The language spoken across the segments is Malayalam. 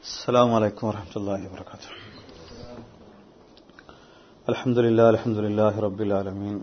السلام عليكم ورحمة الله وبركاته الحمد لله الحمد لله رب العالمين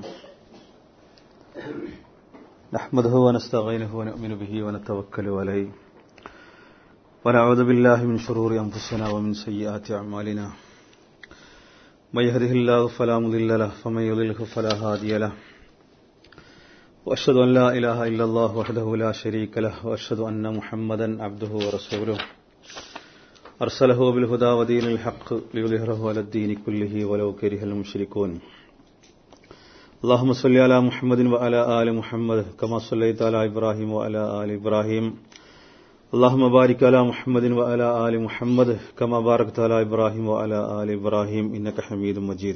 نحمده ونستعينه ونؤمن به ونتوكل عليه ونعوذ بالله من شرور أنفسنا ومن سيئات أعمالنا من يهده الله فلا مضل له ومن يضلله فلا هادي له وأشهد أن لا إله إلا الله وحده لا شريك له وأشهد أن محمدا عبده ورسوله أرسله بالهدى ودين الحق ليظهره على الدين كله ولو كره المشركون اللهم صل على محمد وعلى آل محمد كما صليت على إبراهيم وعلى آل إبراهيم اللهم بارك على محمد وعلى آل محمد كما باركت على إبراهيم وعلى آل إبراهيم إنك حميد مجيد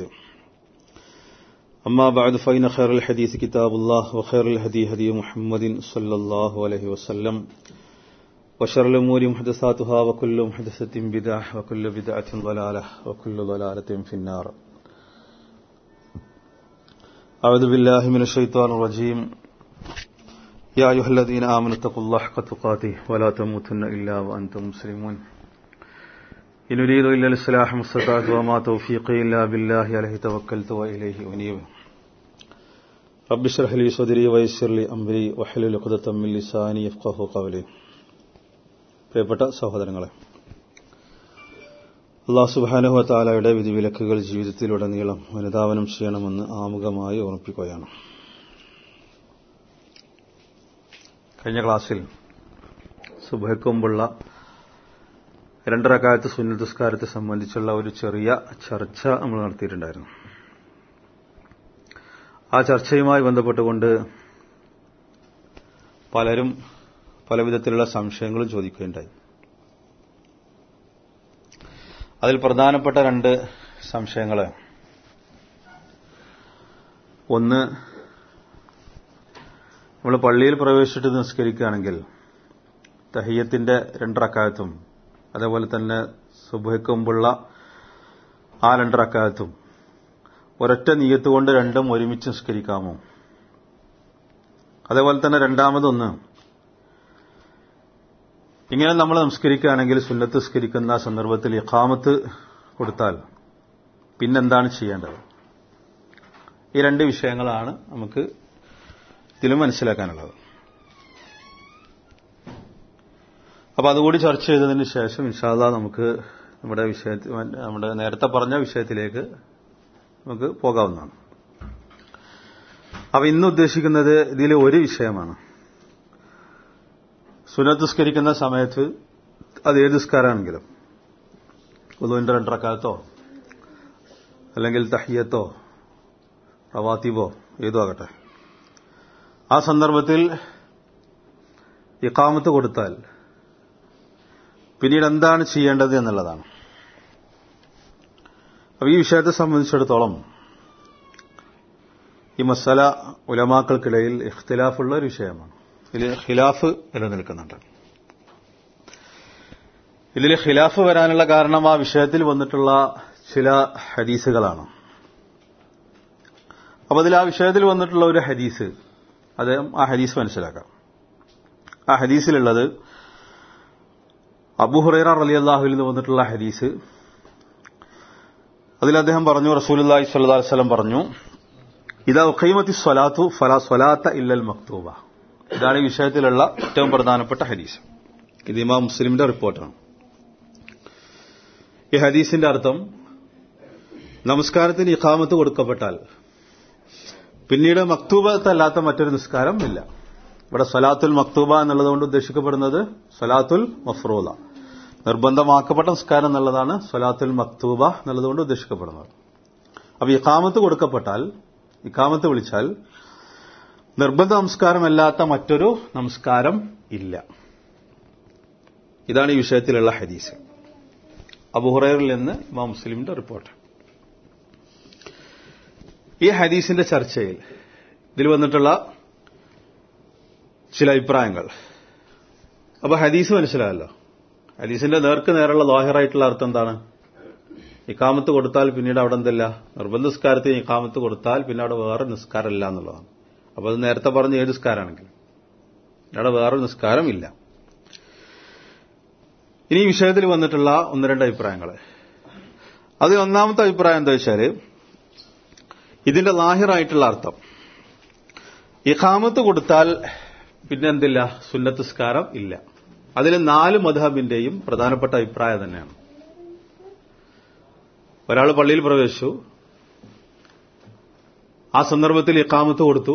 أما بعد فإن خير الحديث كتاب الله وخير الهدي هدي محمد صلى الله عليه وسلم وشر الأمور محدثاتها وكل محدثة بدعة وكل بدعة ضلالة وكل ضلالة في النار أعوذ بالله من الشيطان الرجيم يا أيها الذين آمنوا اتقوا الله حق تقاته ولا تموتن إلا وأنتم مسلمون إن أريد إلا الإصلاح ما استطعت وما توفيقي إلا بالله عليه توكلت وإليه أنيب رب اشرح لي صدري ويسر لي أمري واحلل عقدة من لساني يفقهوا قولي പ്രിയപ്പെട്ട സഹോദരങ്ങളെ അള്ളാഹു സുബാനുഹ താലയുടെ വിധിവിലക്കുകൾ ജീവിതത്തിലുടനീളം അനുധാവനം ചെയ്യണമെന്ന് ആമുഖമായി ഓർമ്മിപ്പിക്കുകയാണ് കഴിഞ്ഞ ക്ലാസ്സിൽ സുബഹയ്ക്കുമ്പുള്ള രണ്ടരക്കാലത്ത് സുന്നതസ്കാരത്തെ സംബന്ധിച്ചുള്ള ഒരു ചെറിയ ചർച്ച നമ്മൾ നടത്തിയിട്ടുണ്ടായിരുന്നു ആ ചർച്ചയുമായി ബന്ധപ്പെട്ടുകൊണ്ട് പലരും പല വിധത്തിലുള്ള സംശയങ്ങളും ചോദിക്കുകയുണ്ടായി അതിൽ പ്രധാനപ്പെട്ട രണ്ട് സംശയങ്ങൾ ഒന്ന് നമ്മൾ പള്ളിയിൽ പ്രവേശിച്ചിട്ട് നിസ്കരിക്കുകയാണെങ്കിൽ തഹയ്യത്തിന്റെ രണ്ടറക്കാലത്തും അതേപോലെ തന്നെ സുബഹയ്ക്ക് മുമ്പുള്ള ആ രണ്ടറക്കാലത്തും ഒരൊറ്റ നീയത്ത് കൊണ്ട് രണ്ടും ഒരുമിച്ച് നിസ്കരിക്കാമോ അതേപോലെ തന്നെ രണ്ടാമതൊന്ന് ഇങ്ങനെ നമ്മൾ നമസ്കരിക്കുകയാണെങ്കിൽ സുന്നത്ത് നിസ്കരിക്കുന്ന സന്ദർഭത്തിൽ ഇഖാമത്ത് കൊടുത്താൽ പിന്നെന്താണ് ചെയ്യേണ്ടത് ഈ രണ്ട് വിഷയങ്ങളാണ് നമുക്ക് ഇതിലും മനസ്സിലാക്കാനുള്ളത് അപ്പൊ അതുകൂടി ചർച്ച ചെയ്തതിന് ശേഷം ഇൻഷാല്ല നമുക്ക് നമ്മുടെ വിഷയത്തിൽ നമ്മുടെ നേരത്തെ പറഞ്ഞ വിഷയത്തിലേക്ക് നമുക്ക് പോകാവുന്നതാണ് അപ്പൊ ഇന്ന് ഉദ്ദേശിക്കുന്നത് ഇതിലെ ഒരു വിഷയമാണ് സുനത്തുസ്കരിക്കുന്ന സമയത്ത് അത് ഏത് നിസ്കാരമാണെങ്കിലും ഉദുവിന്റെ രണ്ടരക്കാലത്തോ അല്ലെങ്കിൽ തഹിയത്തോ റവാത്തിബോ ഏതോ ആകട്ടെ ആ സന്ദർഭത്തിൽ ഇക്കാമത്ത് കൊടുത്താൽ പിന്നീട് എന്താണ് ചെയ്യേണ്ടത് എന്നുള്ളതാണ് അപ്പൊ ഈ വിഷയത്തെ സംബന്ധിച്ചിടത്തോളം ഈ മസല ഉലമാക്കൾക്കിടയിൽ ഇഖ്തിലാഫുള്ള ഒരു വിഷയമാണ് ഇതിൽ ഖിലാഫ് നിലനിൽക്കുന്നുണ്ട് ഇതിൽ ഖിലാഫ് വരാനുള്ള കാരണം ആ വിഷയത്തിൽ വന്നിട്ടുള്ള ചില ഹദീസുകളാണ് അപ്പൊ അതിൽ ആ വിഷയത്തിൽ വന്നിട്ടുള്ള ഒരു ഹദീസ് അത് ആ ഹദീസ് മനസ്സിലാക്കാം ആ ഹദീസിലുള്ളത് അബുഹുറൈറ അലി അള്ളാഹുവിൽ നിന്ന് വന്നിട്ടുള്ള ഹദീസ് അതിൽ അദ്ദേഹം പറഞ്ഞു റസൂലി സ്വല്ലാ വസ്ലം പറഞ്ഞു ഇതാ ഖൈമത്തി സ്വലാത്തു ഫല സ്വലാത്ത ഇല്ലൽ മക്തൂബ ഇതാണ് ഈ വിഷയത്തിലുള്ള ഏറ്റവും പ്രധാനപ്പെട്ട ഹദീസ് ഇത് ഇമാം മുസ്ലിമിന്റെ റിപ്പോർട്ടാണ് ഈ ഹദീസിന്റെ അർത്ഥം നമസ്കാരത്തിന് ഇഖാമത്ത് കൊടുക്കപ്പെട്ടാൽ പിന്നീട് മക്തൂബത്തല്ലാത്ത മറ്റൊരു നിസ്കാരം ഇല്ല ഇവിടെ സലാത്തുൽ മക്തൂബ എന്നുള്ളതുകൊണ്ട് ഉദ്ദേശിക്കപ്പെടുന്നത് സലാത്തുൽ മഫ്റൂല നിർബന്ധമാക്കപ്പെട്ട നിസ്കാരം എന്നുള്ളതാണ് സലാത്തുൽ മക്തൂബ എന്നുള്ളതുകൊണ്ട് ഉദ്ദേശിക്കപ്പെടുന്നത് അപ്പൊ ഇഖാമത്ത് കൊടുക്കപ്പെട്ടാൽ ഇഖാമത്ത് വിളിച്ചാൽ നിർബന്ധ നമസ്കാരമല്ലാത്ത മറ്റൊരു നമസ്കാരം ഇല്ല ഇതാണ് ഈ വിഷയത്തിലുള്ള ഹദീസ് അബുഹുറയിൽ നിന്ന് ഇമാം മുസ്ലിമിന്റെ റിപ്പോർട്ട് ഈ ഹദീസിന്റെ ചർച്ചയിൽ ഇതിൽ വന്നിട്ടുള്ള ചില അഭിപ്രായങ്ങൾ അപ്പൊ ഹദീസ് മനസ്സിലായല്ലോ ഹദീസിന്റെ നേർക്ക് നേരുള്ള ലോഹറായിട്ടുള്ള അർത്ഥം എന്താണ് ഇക്കാമത്ത് കൊടുത്താൽ പിന്നീട് അവിടെ എന്തല്ല നിർബന്ധ നിസ്കാരത്തിന് ഇക്കാമത്ത് കൊടുത്താൽ പിന്നെ അവിടെ വേറെ നിസ്കാരമില്ല എന്നുള്ളതാണ് അപ്പൊ അത് നേരത്തെ പറഞ്ഞ ഏത് നിസ്കാരമാണെങ്കിലും അവിടെ വേറെ നിസ്കാരം ഇല്ല ഇതാണ് ഈ വിഷയത്തിലുള്ള ഹദീസ് അബു ഹുറൈറ റളിയല്ലാഹു അൻഹു നിന്ന് വന്നിട്ടുള്ള ഹദീസ് ഇതിൽ വന്നിട്ടുള്ള ചില അഭിപ്രായങ്ങൾ അപ്പൊ ഹദീസ് മനസ്സിലായല്ലോ ഹദീസിന്റെ നേർക്ക് നേരുള്ള ലോഹറായിട്ടുള്ള അർത്ഥം എന്താണ് ഇക്കാമത്ത് കൊടുത്താൽ പിന്നീട് അവിടെ നിർബന്ധ നിസ്കാരത്തിന് ഇക്കാമത്ത് കൊടുത്താൽ പിന്നെ അവിടെ വേറെ നിസ്കാരമില്ല അപ്പൊ അത് നേരത്തെ പറഞ്ഞ ഏത് നിസ്കാരമാണെങ്കിലും ഇനി ഈ വിഷയത്തിൽ വന്നിട്ടുള്ള ഒന്ന് രണ്ട് അഭിപ്രായങ്ങൾ അത് ഒന്നാമത്തെ അഭിപ്രായം എന്താ വെച്ചാൽ ഇതിന്റെ ലാഹിറായിട്ടുള്ള അർത്ഥം ഇഖാമത്ത് കൊടുത്താൽ പിന്നെ എന്തില്ല സുന്നത്തുസ്കാരം ഇല്ല അതിൽ നാല് മധബിന്റെയും പ്രധാനപ്പെട്ട അഭിപ്രായം തന്നെയാണ് ഒരാൾ പള്ളിയിൽ പ്രവേശിച്ചു ആ സന്ദർഭത്തിൽ ഇക്കാമത്ത് കൊടുത്തു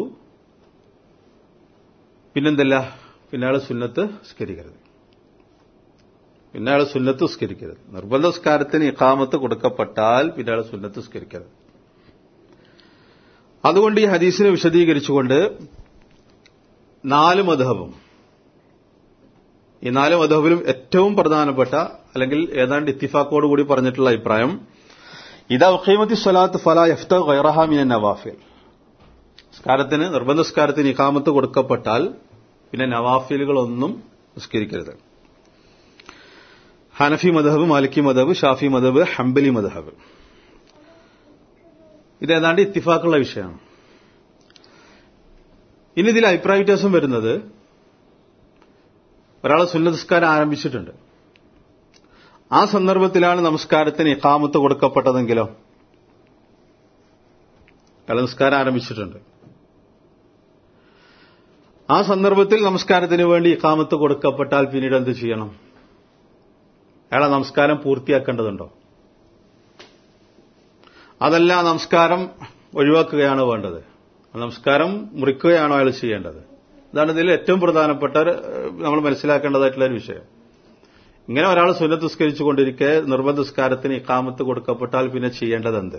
പിന്നെന്തല്ല പിന്നെ അയാൾ സുന്നത്ത് സ്കരിക്കരുത് പിന്നെ അയാൾ സുന്നത്ത് സ്കരിക്കരുത് നിർബന്ധ സ്കാരത്തിന് ഇക്കാമത്ത് കൊടുക്കപ്പെട്ടാൽ പിന്നെ അയാൾ സുന്നത്ത് സ്കരിക്കരുത് അതുകൊണ്ട് ഈ ഹദീസിനെ വിശദീകരിച്ചുകൊണ്ട് നാല് മധബും ഈ നാല് മധബിലും ഏറ്റവും പ്രധാനപ്പെട്ട അല്ലെങ്കിൽ ഏതാണ്ട് ഇത്തിഫാക്കോട് കൂടി പറഞ്ഞിട്ടുള്ള അഭിപ്രായം ഇതാ ഉഖീമത്തി സ്വലാത്ത് ഫല യഫ്ത ഗൈറഹാമിന നവാഫിൽ സ്കാരത്തിന് നിർബന്ധ സ്കാരത്തിന് ഇക്കാമത്ത് കൊടുക്കപ്പെട്ടാൽ പിന്നെ നവാഫിലുകളൊന്നും നിസ്കരിക്കരുത് ഹനഫി മദഹബ് മാലിക്കി മദഹബ് ഷാഫി മദഹബ് ഹംബലി മദഹബ് ഇതേതാണ്ട് ഇത്തിഫാക്കുള്ള വിഷയമാണ് ഇനി ഇതിൽ അഭിപ്രായ വ്യത്യാസം വരുന്നത് ഒരാൾ സുന്നതസ്കാരം ആരംഭിച്ചിട്ടുണ്ട് ആ സന്ദർഭത്തിലാണ് നമസ്കാരത്തിന് ഇക്കാമത്ത് കൊടുക്കപ്പെട്ടതെങ്കിലോ അയാൾ നമസ്കാരം ആരംഭിച്ചിട്ടുണ്ട് ആ സന്ദർഭത്തിൽ നമസ്കാരത്തിന് വേണ്ടി ഇക്കാമത്ത് കൊടുക്കപ്പെട്ടാൽ പിന്നീട് എന്ത് ചെയ്യണം അയാളെ നമസ്കാരം പൂർത്തിയാക്കേണ്ടതുണ്ടോ അതല്ല നമസ്കാരം ഒഴിവാക്കുകയാണ് വേണ്ടത് നമസ്കാരം മുറിക്കുകയാണോ അയാൾ ചെയ്യേണ്ടത് ഇതാണ് ഇതിൽ ഏറ്റവും പ്രധാനപ്പെട്ട നമ്മൾ മനസ്സിലാക്കേണ്ടതായിട്ടുള്ള ഒരു വിഷയം ഇങ്ങനെ ഒരാൾ സുന്നത്തുസ്കരിച്ചു കൊണ്ടിരിക്കെ നിർബന്ധസ്കാരത്തിന് ഇക്കാമത്ത് കൊടുക്കപ്പെട്ടാൽ പിന്നെ ചെയ്യേണ്ടത് എന്ത്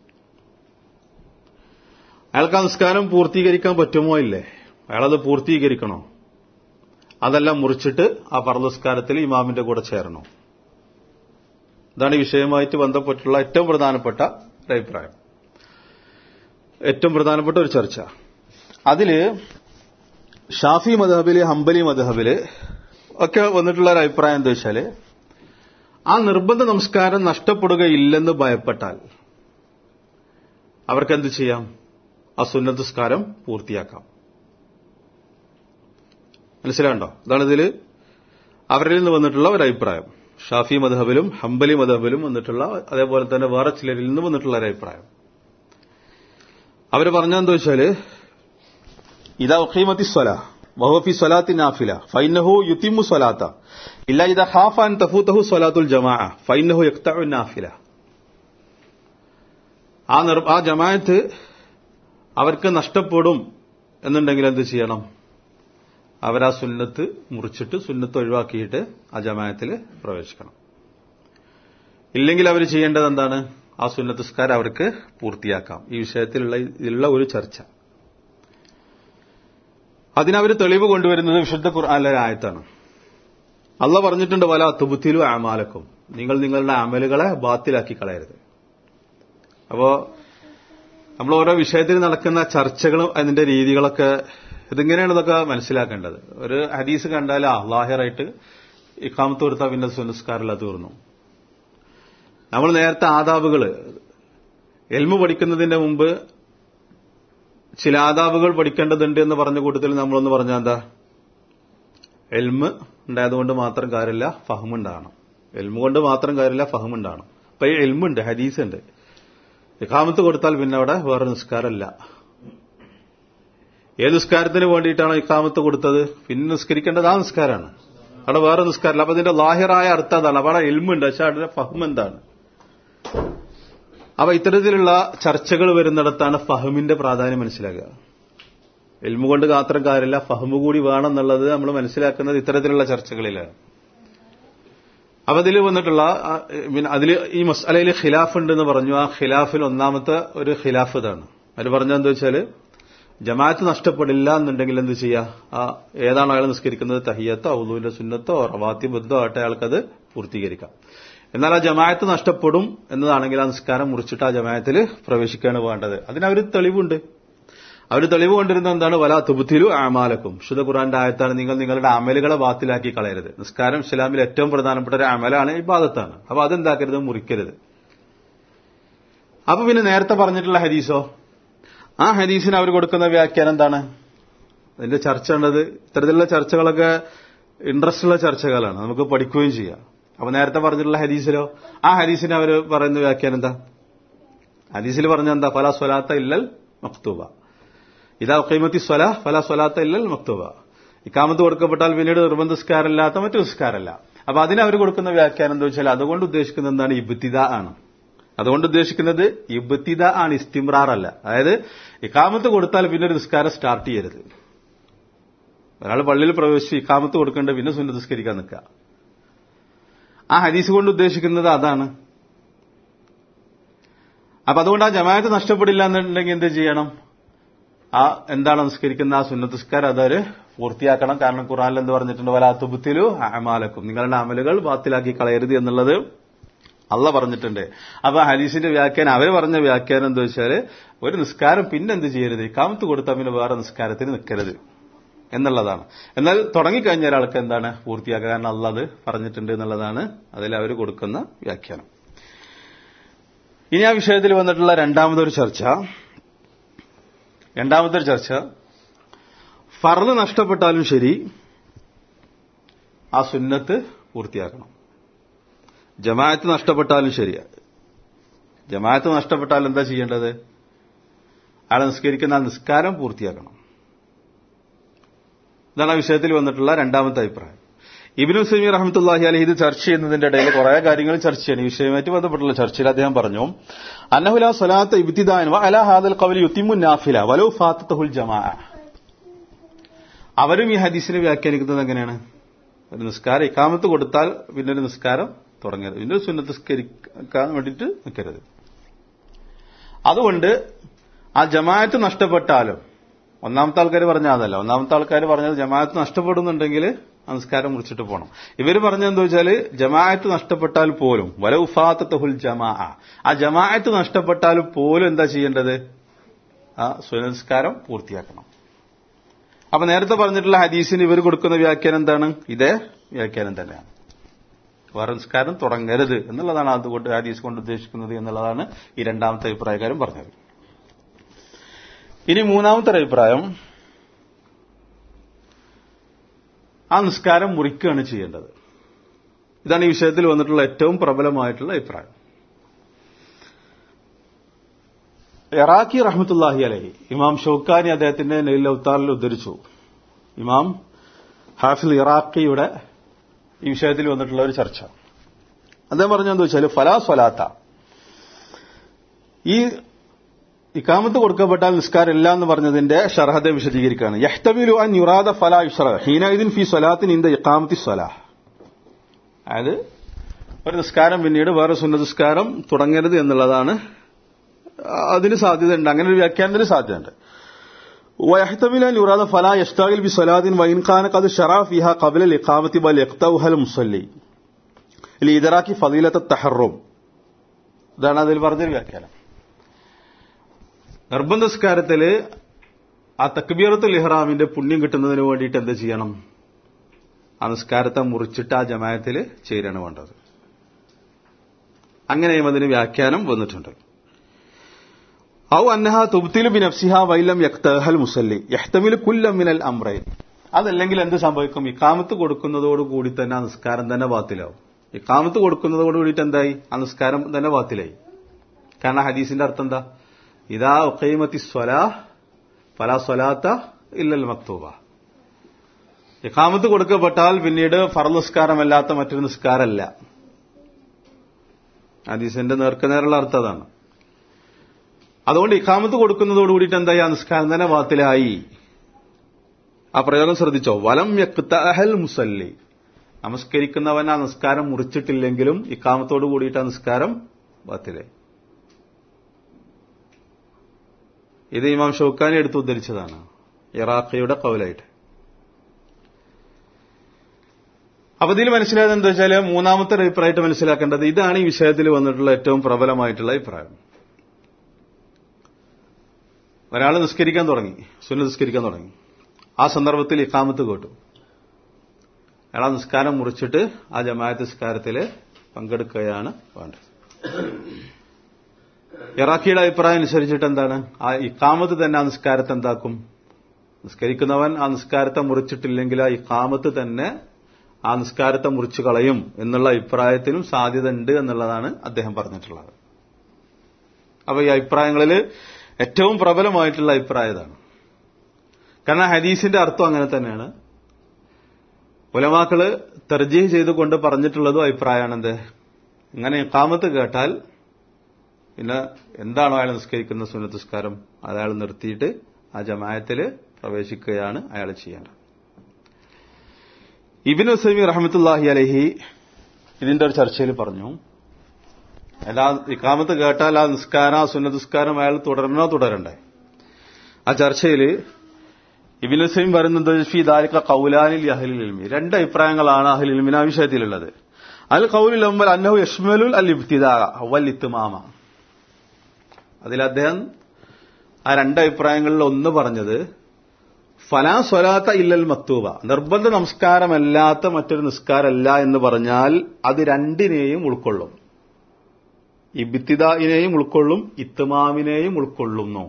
അയാൾക്ക് ആ നിസ്കാരം പൂർത്തീകരിക്കാൻ പറ്റുമോ ഇല്ലേ അയാളത് പൂർത്തീകരിക്കണോ അതെല്ലാം മുറിച്ചിട്ട് ആ പർദസ്കാരത്തിൽ ഇമാമിന്റെ കൂടെ ചേരണോ ഇതാണ് ഈ വിഷയവുമായിട്ട് ബന്ധപ്പെട്ടുള്ള ഏറ്റവും പ്രധാനപ്പെട്ട ഒരു അഭിപ്രായം ഏറ്റവും പ്രധാനപ്പെട്ട ഒരു ചർച്ച അതില് ഷാഫി മദഹബില് ഹംബലി മദഹബില് ഒക്കെ വന്നിട്ടുള്ള ഒരു അഭിപ്രായം എന്താ വെച്ചാല് ആ നിർബന്ധ നമസ്കാരം നഷ്ടപ്പെടുകയില്ലെന്ന് ഭയപ്പെട്ടാൽ അവർക്ക് എന്ത് ചെയ്യാം ആ സുന്നതസ്കാരം പൂർത്തിയാക്കാം മനസ്സിലാണ്ടോ അതാണ് ഇതിൽ അവരിൽ നിന്ന് വന്നിട്ടുള്ള ഒരു അഭിപ്രായം ഷാഫി മദഹബിലും ഹംബലി മദഹബിലും വന്നിട്ടുള്ള അതേപോലെ തന്നെ വേറെ ചിലരിൽ നിന്ന് വന്നിട്ടുള്ള ഒരു അഭിപ്രായം അവർ പറഞ്ഞെന്താ വെച്ചാല് ഇതാ ഉഖീമത്തി സ്വല വഹഫി സ്വലാത്തി നാഫില ഫൈനഹു യുത്തിമു സ്വലാത്ത ഇല്ല ഇതാ ഹാഫ് ആൻ തഫൂത്തഹു സ്വലാത്തുൽ ജമാ ഫൈനഹു യക്തഉ നാഫില ആ ആ ജമാഅത്ത് അവർക്ക് നഷ്ടപ്പെടും എന്നുണ്ടെങ്കിൽ എന്ത് ചെയ്യണം അവരാ സുന്നത്ത് മുറിച്ചിട്ട് സുന്നത്ത് ഒഴിവാക്കിയിട്ട് ആ ജമായത്തിൽ പ്രവേശിക്കണം ഇല്ലെങ്കിൽ അവർ ചെയ്യേണ്ടത് എന്താണ് ആ സുന്നത്തസ്കാരം അവർക്ക് പൂർത്തിയാക്കാം ഈ വിഷയത്തിലുള്ള ഇതിലുള്ള ഒരു ചർച്ച അതിനവർ തെളിവ് കൊണ്ടുവരുന്നത് വിശുദ്ധ ഖുർആാനിലെ ആയത്താണ് അള്ള പറഞ്ഞിട്ടുണ്ട് വല തുബുത്തിലു ആമാലക്കും നിങ്ങൾ നിങ്ങളുടെ അമലുകളെ ബാത്തിലാക്കി കളയരുത് അപ്പോ നമ്മൾ ഓരോ വിഷയത്തിൽ നടക്കുന്ന ചർച്ചകളും അതിന്റെ രീതികളൊക്കെ ഇതിങ്ങനെയാണ് ഇതൊക്കെ മനസ്സിലാക്കേണ്ടത് ഒരു ഹദീസ് കണ്ടാൽ ആ ലാഹിറായിട്ട് ഇക്കാമത്ത് കൊടുത്താൽ പിന്നെ സുനസ്കാരമില്ല തീർന്നു നമ്മൾ നേരത്തെ ആദാബുകൾ എൽമു പഠിക്കുന്നതിന്റെ മുമ്പ് ചില ആദാബുകൾ പഠിക്കേണ്ടതുണ്ട് എന്ന് പറഞ്ഞ കൂട്ടത്തിൽ നമ്മളൊന്ന് പറഞ്ഞാൽ എന്താ എൽമ് ഉണ്ടായതുകൊണ്ട് മാത്രം കാര്യമില്ല ഫഹമുണ്ടാകണം എൽമു കൊണ്ട് മാത്രം കാര്യമില്ല ഫഹമുണ്ടാകണം അപ്പൊ ഈ എൽമുണ്ട് ഹദീസ് ഉണ്ട് ഇഖാമത്ത് കൊടുത്താൽ പിന്നെ അവിടെ വേറെ നിസ്കാരമല്ല ഏത് നിസ്കാരത്തിന് വേണ്ടിയിട്ടാണോ ഇക്കാമത്ത് കൊടുത്തത് പിന്നെ നിസ്കരിക്കേണ്ടത് ആ നിസ്കാരമാണ് അവിടെ വേറെ നിസ്കാരമില്ല അപ്പൊ ഇതിന്റെ ലാഹിറായ അർത്ഥം എന്താണ് അവിടെ എൽമുണ്ട് പക്ഷെ അവിടെ ഫഹം എന്താണ് അപ്പൊ ഇത്തരത്തിലുള്ള ചർച്ചകൾ വരുന്നിടത്താണ് ഫഹമിന്റെ പ്രാധാന്യം മനസ്സിലാക്കുക എൽമു കൊണ്ട് മാത്രം കാര്യമില്ല ഫഹമ് കൂടി വേണം എന്നുള്ളത് നമ്മൾ മനസ്സിലാക്കുന്നത് ഇത്തരത്തിലുള്ള ചർച്ചകളിലാണ് അപ്പൊ അതിൽ വന്നിട്ടുള്ള പിന്നെ അതിൽ ഈ മസാലയിൽ ഖിലാഫ് ഉണ്ടെന്ന് പറഞ്ഞു ആ ഖിലാഫിൽ ഒന്നാമത്തെ ഒരു ഖിലാഫ് ഇതാണ് അവർ പറഞ്ഞതെന്താ വെച്ചാല് ജമാഅത്ത് നഷ്ടപ്പെടില്ല എന്നുണ്ടെങ്കിൽ എന്ത് ചെയ്യുക ആ ഏതാണോ അയാൾ നിസ്കരിക്കുന്നത് തഹിയത്തോ ഔദൂന്റെ സുന്നത്തോ റവാത്തി ബുദ്ധോ ആട്ടെ അയാൾക്കത് പൂർത്തീകരിക്കാം എന്നാൽ ആ ജമാഅത്ത് നഷ്ടപ്പെടും എന്നതാണെങ്കിൽ ആ നിസ്കാരം മുറിച്ചിട്ട് ആ ജമാഅത്തിൽ പ്രവേശിക്കുകയാണ് വേണ്ടത് അതിനവർ തെളിവുണ്ട് അവർ തെളിവ് കൊണ്ടിരുന്ന എന്താണ് വല തുബുത്തിലു ആമാലക്കും ശുദ്ധ ഖുറാന്റെ ആയത്താണ് നിങ്ങൾ നിങ്ങളുടെ അമലുകളെ ബാത്തിലാക്കി കളയരുത് നിസ്കാരം ഇസ്ലാമിൽ ഏറ്റവും പ്രധാനപ്പെട്ട ഒരു അമലാണ് ഇബാദത്താണ് അപ്പൊ അതെന്താക്കരുത് മുറിക്കരുത് അപ്പൊ പിന്നെ നേരത്തെ പറഞ്ഞിട്ടുള്ള ഹദീസോ ആ ഹദീസിന് അവർ കൊടുക്കുന്ന വ്യാഖ്യാനം എന്താണ് അതിന്റെ ചർച്ച ഉള്ളത് ഇത്തരത്തിലുള്ള ചർച്ചകളൊക്കെ ഇൻട്രസ്റ്റ് ഉള്ള ചർച്ചകളാണ് നമുക്ക് പഠിക്കുകയും ചെയ്യാം അപ്പൊ നേരത്തെ പറഞ്ഞിട്ടുള്ള ഹദീസിലോ ആ ഹദീസിന് അവർ പറയുന്ന വ്യാഖ്യാനം എന്താ ഹദീസിൽ പറഞ്ഞ എന്താ ഫല സ്വലാത്ത ഇല്ലൽ മക്തൂബ ഇതാ കൈമത്തി സ്വല ഫല സ്വലാത്ത ഇല്ലൽ മക്തൂബ ഇക്കാമത്ത് കൊടുക്കപ്പെട്ടാൽ പിന്നീട് നിർബന്ധസ്കാരമില്ലാത്ത മറ്റു നിസ്കാരമല്ല അപ്പൊ അതിന് അവർ കൊടുക്കുന്ന വ്യാഖ്യാനം എന്താ വെച്ചാൽ അതുകൊണ്ട് ഉദ്ദേശിക്കുന്നത് എന്താണ് ഇബ്തിദ ആണ് അതുകൊണ്ട് ഉദ്ദേശിക്കുന്നത് ഇബ്തിദ ആണ് ഇസ്തിമ്രാർ അല്ല അതായത് ഇക്കാമത്ത് കൊടുത്താൽ പിന്നെ ഒരു നിസ്കാരം സ്റ്റാർട്ട് ചെയ്യരുത് ഒരാൾ പള്ളിയിൽ പ്രവേശിച്ച് ഇക്കാമത്ത് കൊടുക്കേണ്ട പിന്നെ സുന്നതസ്കരിക്കാൻ നിൽക്കുക ആ ഹദീസ് കൊണ്ട് ഉദ്ദേശിക്കുന്നത് അതാണ് അപ്പൊ അതുകൊണ്ട് ആ ജമാഅത്ത് നഷ്ടപ്പെടില്ല എന്നുണ്ടെങ്കിൽ എന്ത് ചെയ്യണം ആ എന്താണ് നിസ്കരിക്കുന്ന ആ സുന്നത്തസ്കാരം അതൊരു പൂർത്തിയാക്കണം കാരണം ഖുറാനിൽ എന്ത് പറഞ്ഞിട്ടുണ്ട് വലാത്തുബുത്തിലു അമാലക്കും നിങ്ങളുടെ അമലുകൾ ബാത്തിലാക്കി കളയരുത് എന്നുള്ളത് അള്ള പറഞ്ഞിട്ടുണ്ട് അപ്പൊ ഹദീസിന്റെ വ്യാഖ്യാനം അവർ പറഞ്ഞ വ്യാഖ്യാനം എന്താ വെച്ചാല് ഒരു നിസ്കാരം പിന്നെ എന്ത് ചെയ്യരുത് കാമത്ത് കൊടുത്താൽ പിന്നെ വേറെ നിസ്കാരത്തിന് നിൽക്കരുത് എന്നുള്ളതാണ് എന്നാൽ തുടങ്ങിക്കഴിഞ്ഞ ഒരാൾക്ക് എന്താണ് പൂർത്തിയാക്കുക കാരണം അള്ള അത് പറഞ്ഞിട്ടുണ്ട് എന്നുള്ളതാണ് അതിൽ അവർ കൊടുക്കുന്ന വ്യാഖ്യാനം ഇനി ആ വിഷയത്തിൽ വന്നിട്ടുള്ള രണ്ടാമതൊരു ചർച്ച രണ്ടാമത്തെ ചർച്ച ഫർദ് നഷ്ടപ്പെട്ടാലും ശരി ആ സുന്നത്ത് പൂർത്തിയാക്കണം ജമാഅത്ത് നഷ്ടപ്പെട്ടാലും ശരി ജമാഅത്ത് നഷ്ടപ്പെട്ടാൽ എന്താ ചെയ്യേണ്ടത് അയാളെ നിസ്കരിക്കുന്ന ആ നിസ്കാരം പൂർത്തിയാക്കണം ഇതാണ് ആ വിഷയത്തിൽ വന്നിട്ടുള്ള രണ്ടാമത്തെ അഭിപ്രായം ഇബിനു സമീർ റഹമത്തുല്ലാഹി അലഹി ഇത് ചർച്ച ചെയ്യുന്നതിന്റെ ഇടയിൽ കുറെ കാര്യങ്ങൾ ചർച്ച ചെയ്യണം ഈ വിഷയവുമായിട്ട് ബന്ധപ്പെട്ടുള്ള ചർച്ചയിൽ അദ്ദേഹം പറഞ്ഞു അന്നഹുല സ്വലാത്ത് ഇബ്തിദാൻ അല ഹാദൽ കവലി യുത്തിമു നാഫില വലോ ഫാത്തഹുൽ ജമാ അവരും ഈ ഹദീസിനെ വ്യാഖ്യാനിക്കുന്നത് എങ്ങനെയാണ് ഒരു നിസ്കാരം ഇക്കാമത്ത് കൊടുത്താൽ പിന്നെ ഒരു നിസ്കാരം തുടങ്ങരുത് പിന്നെ ഒരു സുന്നത്ത് നിസ്കരിക്കാൻ വേണ്ടിയിട്ട് നിൽക്കരുത് അതുകൊണ്ട് ആ ജമാഅത്ത് നഷ്ടപ്പെട്ടാലും ഒന്നാമത്തെ ആൾക്കാർ പറഞ്ഞ അതല്ല ഒന്നാമത്തെ ആൾക്കാർ പറഞ്ഞത് ജമാഅത്ത് നഷ്ടപ്പെടുന്നുണ്ടെങ്കിൽ നമസ്കാരം മുറിച്ചിട്ട് പോകണം ഇവർ പറഞ്ഞത് എന്താ വെച്ചാൽ ജമാഅത്ത് നഷ്ടപ്പെട്ടാൽ പോലും വല ഉഫാത്തഹുൽ ജമാ ആ ജമാഅത്ത് നഷ്ടപ്പെട്ടാൽ പോലും എന്താ ചെയ്യേണ്ടത് ആ സുനസ്കാരം പൂർത്തിയാക്കണം അപ്പൊ നേരത്തെ പറഞ്ഞിട്ടുള്ള ഹദീസിന് ഇവർ കൊടുക്കുന്ന വ്യാഖ്യാനം എന്താണ് ഇതേ വ്യാഖ്യാനം തന്നെയാണ് വേറെ നിസ്കാരം തുടങ്ങരുത് എന്നുള്ളതാണ് അതുകൊണ്ട് ഹദീസ് കൊണ്ട് ഉദ്ദേശിക്കുന്നത് എന്നുള്ളതാണ് ഈ രണ്ടാമത്തെ അഭിപ്രായക്കാരും പറഞ്ഞത് ഇനി മൂന്നാമത്തെ അഭിപ്രായം ആ നിസ്കാരം മുറിക്കുകയാണ് ചെയ്യേണ്ടത് ഇതാണ് ഈ വിഷയത്തിൽ വന്നിട്ടുള്ള ഏറ്റവും പ്രബലമായിട്ടുള്ള അഭിപ്രായം ഇറാഖി റഹ്മത്തുല്ലാഹി അലഹി ഇമാം ഷൌക്കാനി അദ്ദേഹത്തിന്റെ നെയിൽ അവതാറിൽ ഉദ്ധരിച്ചു ഇമാം ഹാഫിൽ ഇറാഖിയുടെ ഈ വിഷയത്തിൽ വന്നിട്ടുള്ള ഒരു ചർച്ച അദ്ദേഹം പറഞ്ഞെന്ന് വെച്ചാൽ ഫലാ സ്വലാത്ത ഈ ഇക്കാമത്ത് കൊടുക്കപ്പെട്ടാൽ നിസ്കാരം ഇല്ല എന്ന് പറഞ്ഞതിന്റെ ഷർഹത്തെ വിശദീകരിക്കുകയാണ് യഹ്തബിലു അൻ യുറാദ ഫലാ യുഷ്റ ഹീനഇദിൻ ഫി സ്വലാത്തിൻ ഇന്ത ഇക്കാമത്തി സ്വലാ അതായത് ഒരു നിസ്കാരം പിന്നീട് വേറെ സുന്ന നിസ്കാരം തുടങ്ങരുത് എന്നുള്ളതാണ് അതിന് സാധ്യതയുണ്ട് അങ്ങനെ ഒരു വ്യാഖ്യാനത്തിന് സാധ്യതയുണ്ട് ويحتمل أن يراد فلا يشتغل بصلاة وإن كان قد شرع فيها قبل الإقامة بل يقطعها المصلي لإدراك فضيلة التحرم ഇതാണ് അതിൽ പറഞ്ഞൊരു വ്യാഖ്യാനം നിർബന്ധസ്കാരത്തില് ആ തക്ബീറത്തുൽ ഇഹ്റാമിന്റെ പുണ്യം കിട്ടുന്നതിന് വേണ്ടിയിട്ട് എന്ത് ചെയ്യണം ആ നിസ്കാരത്തെ മുറിച്ചിട്ട് ആ ജമായത്തിൽ ചേരാണ് വേണ്ടത് അങ്ങനെയും അതിന് വ്യാഖ്യാനം വന്നിട്ടുണ്ട് ഔ അന്നഹ തുബ്തിലു ബിനഫ്സിഹ വൈലം യക്തഹൽ മുസല്ലി യഹ്തമിൽ കുല്ലം മിനൽ അംറൈൻ അതല്ലെങ്കിൽ എന്ത് സംഭവിക്കും ഇക്കാമത്ത് കൊടുക്കുന്നതോട് കൂടി തന്നെ ആ നിസ്കാരം തന്നെ ബാത്തിലാവും ഇക്കാമത്ത് കൊടുക്കുന്നതോട് കൂടിയിട്ട് എന്തായി ആ നിസ്കാരം തന്നെ ബാത്തിലായി കാരണം ഹദീസിന്റെ അർത്ഥം എന്താ ഇതാ ഉഖൈമത്തി സ്വലാ ഫലാ സ്വലാത്ത ഇല്ലൽ മക്തൂബ ഇഖാമത്ത് കൊടുക്കപ്പെട്ടാൽ പിന്നീട് ഫർ നിസ്കാരമല്ലാത്ത മറ്റൊരു നിസ്കാരമല്ല ഹദീസിന്റെ നേർക്കുനേറുള്ള അർത്ഥം അതാണ് അതുകൊണ്ട് ഇഖാമത്ത് കൊടുക്കുന്നതോട് കൂടിയിട്ട് എന്തായി ആ നിസ്കാരം തന്നെ വാത്തിലായി ആ പ്രയോഗം ശ്രദ്ധിച്ചോ വലം യക്തഹൽ മുസല്ലി നമസ്കരിക്കുന്നവൻ ആ നിസ്കാരം മുറിച്ചിട്ടില്ലെങ്കിലും ഇക്കാമത്തോട് കൂടിയിട്ട് ആ നിസ്കാരം ബാത്തിലായി ഇത് ഇമാം ഷൗക്കാനി എടുത്ത് ഉദ്ധരിച്ചതാണ് ഇറാഖയുടെ കൗലായിട്ട് അപ്പൊ ഇതിൽ മനസ്സിലായത് എന്താ വെച്ചാൽ മൂന്നാമത്തെ അഭിപ്രായമായിട്ട് മനസ്സിലാക്കേണ്ടത് ഇതാണ് ഈ വിഷയത്തിൽ വന്നിട്ടുള്ള ഏറ്റവും പ്രബലമായിട്ടുള്ള അഭിപ്രായം ഒരാൾ നിസ്കരിക്കാൻ തുടങ്ങി സുന്ന നിസ്കരിക്കാൻ തുടങ്ങി ആ സന്ദർഭത്തിൽ ഇക്കാമത്ത് കേട്ടു അയാൾ ആ നിസ്കാരം മുറിച്ചിട്ട് ആ ജമാഅത്ത് നിസ്കാരത്തിൽ പങ്കെടുക്കുകയാണ് വേണ്ടത് ഇറാഖിയുടെ അഭിപ്രായം അനുസരിച്ചിട്ട് എന്താണ് ആ ഇക്കാമത്ത് തന്നെ ആ നിസ്കാരത്തെ എന്താക്കും നിസ്കരിക്കുന്നവൻ ആ നിസ്കാരത്തെ മുറിച്ചിട്ടില്ലെങ്കിൽ ആ ഇക്കാമത്ത് തന്നെ ആ നിസ്കാരത്തെ മുറിച്ചു കളയും എന്നുള്ള അഭിപ്രായത്തിനും സാധ്യത ഉണ്ട് എന്നുള്ളതാണ് അദ്ദേഹം പറഞ്ഞിട്ടുള്ളത് അപ്പൊ ഈ അഭിപ്രായങ്ങളിൽ ഏറ്റവും പ്രബലമായിട്ടുള്ള അഭിപ്രായം ഇതാണ് കാരണം ഹദീസിന്റെ അർത്ഥം അങ്ങനെ തന്നെയാണ് ഉലമാക്കള് തെർജീഹ് ചെയ്തുകൊണ്ട് പറഞ്ഞിട്ടുള്ളതും അഭിപ്രായമാണ് എന്ത് ഇങ്ങനെ ഇക്കാമത്ത് കേട്ടാൽ പിന്നെ എന്താണോ അയാൾ നിസ്കരിക്കുന്ന സുന്നത്തുസ്കാരം അത് അയാൾ നിർത്തിയിട്ട് ആ ജമായത്തിൽ പ്രവേശിക്കുകയാണ് അയാൾ ചെയ്യേണ്ടത് ഇബിൻ ഉസൈമി റഹമത്തുല്ലാഹി അലഹി ഇതിന്റെ ഒരു ചർച്ചയിൽ പറഞ്ഞു എല്ലാ ഇക്കാമത്ത് കേട്ടാൽ ആ നിസ്കാരം ആ സുന്നതുസ്കാരം അയാൾ തുടരണോ തുടരണ്ടേ ആ ചർച്ചയിൽ ഇബിൻ ഉസൈം പറയുന്നത് ഫി ദാലിക കൗലാനിൽ അഹലിൽ ഇൽമി രണ്ട് അഭിപ്രായങ്ങളാണ് അഹലിൽ ഇൽമിന് ആ വിഷയത്തിലുള്ളത് അൽ കൗലിൽ അമ്മൽ അന്നഹു യഷ്മലുൽ അൽ ഇബ്തിദാ വൽ ഇത്മാമ അതിൽ അദ്ദേഹം ആ രണ്ട് അഭിപ്രായങ്ങളിൽ ഒന്ന് പറഞ്ഞത് ഫലാ സ്വലാത്ത ഇല്ലൽ മക്തൂബ നിർബന്ധ നമസ്കാരമല്ലാത്ത മറ്റൊരു നിസ്കാരമല്ല എന്ന് പറഞ്ഞാൽ അത് രണ്ടിനെയും ഉൾക്കൊള്ളും ഇബിത്തിദായിനെയും ഉൾക്കൊള്ളും ഇത്തുമാമിനെയും ഉൾക്കൊള്ളുന്നു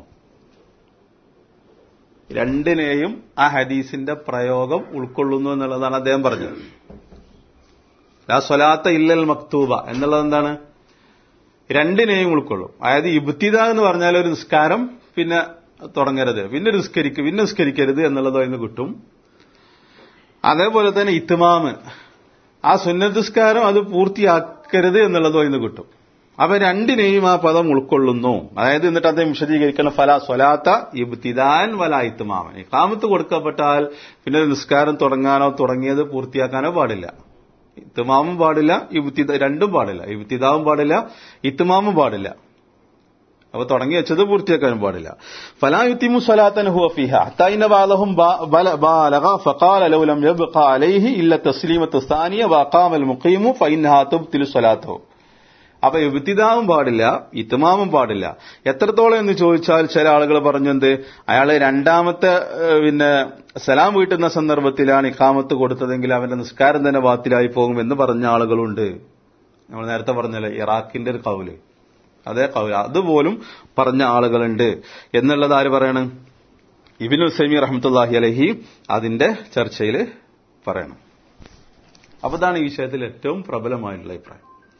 രണ്ടിനെയും ആ ഹദീസിന്റെ പ്രയോഗം ഉൾക്കൊള്ളുന്നു എന്നുള്ളതാണ് അദ്ദേഹം പറഞ്ഞത് ലാ സ്വലാത്ത ഇല്ലൽ മക്തൂബ എന്നുള്ളത് എന്താണ് രണ്ടിനെയും ഉൾക്കൊള്ളും അതായത് ഇബ്തിദ എന്ന് പറഞ്ഞാൽ ഒരു നിസ്കാരം പിന്നെ തുടങ്ങരുത് പിന്നെ നിസ്കരിക്കും പിന്നെ നിസ്കരിക്കരുത് എന്നുള്ളത് അതിന് കിട്ടും അതേപോലെ തന്നെ ഇത്തുമാമ് ആ സുന്നത്തിസ്കാരം അത് പൂർത്തിയാക്കരുത് എന്നുള്ളതും അതിന് കിട്ടും അപ്പൊ രണ്ടിനെയും ആ പദം ഉൾക്കൊള്ളുന്നു അതായത് എന്നിട്ട് അദ്ദേഹം വിശദീകരിക്കണം ഫല സ്വലാത്ത ഇബ്തിദാൻ വല ഇത്തുമാമൻ ഇക്കാമത്ത് കൊടുക്കപ്പെട്ടാൽ പിന്നെ നിസ്കാരം തുടങ്ങാനോ തുടങ്ങിയത് പൂർത്തിയാക്കാനോ പാടില്ല ഇത്തുമാമും പാടില്ല ഇബ്തിദ രണ്ടും പാടില്ല ഇബ്തിദാവും പാടില്ല ഇത്തുമാമും പാടില്ല അപ്പൊ തുടങ്ങി വെച്ചത് പൂർത്തിയാക്കാനും പാടില്ല ഫലാ യുത്തിമു സ്വലാത്തൻ ഹുവ ഫിഹ ഹത്തൈന ബാലഹും ബാലഗ ഫഖാല ലൗ ലം യബ്ഖ അലൈഹി ഇല്ല തസ്ലീമത്തു സ്ഥാനിയ വഖാമൽ മുഖീമു ഫഇൻഹാ തുബ്തിലു സ്വലാത്തുഹു അപ്പൊ ഇബ്തിദാവും പാടില്ല ഇത്തുമാമും പാടില്ല എത്രത്തോളം എന്ന് ചോദിച്ചാൽ ചില ആളുകൾ പറഞ്ഞെന്ത് അയാള് രണ്ടാമത്തെ പിന്നെ സലാം വീട്ടുന്ന സന്ദർഭത്തിലാണ് ഇക്കാമത്ത് കൊടുത്തതെങ്കിൽ അവന്റെ നിസ്കാരം തന്നെ ബാത്തിലായി പോകും എന്ന് പറഞ്ഞ ആളുകളുണ്ട് നമ്മൾ നേരത്തെ പറഞ്ഞല്ലേ ഇറാഖിന്റെ ഒരു കൗല് അതേ കൗല് അതുപോലും പറഞ്ഞ ആളുകളുണ്ട് എന്നുള്ളത് ആര് പറയണം ഇബിൻ ഉസൈമി റഹമത്തല്ലാഹി അലഹി അതിന്റെ ചർച്ചയിൽ പറയണം അപ്പൊ ഇതാണ് ഈ വിഷയത്തിൽ ഏറ്റവും പ്രബലമായിട്ടുള്ള അഭിപ്രായം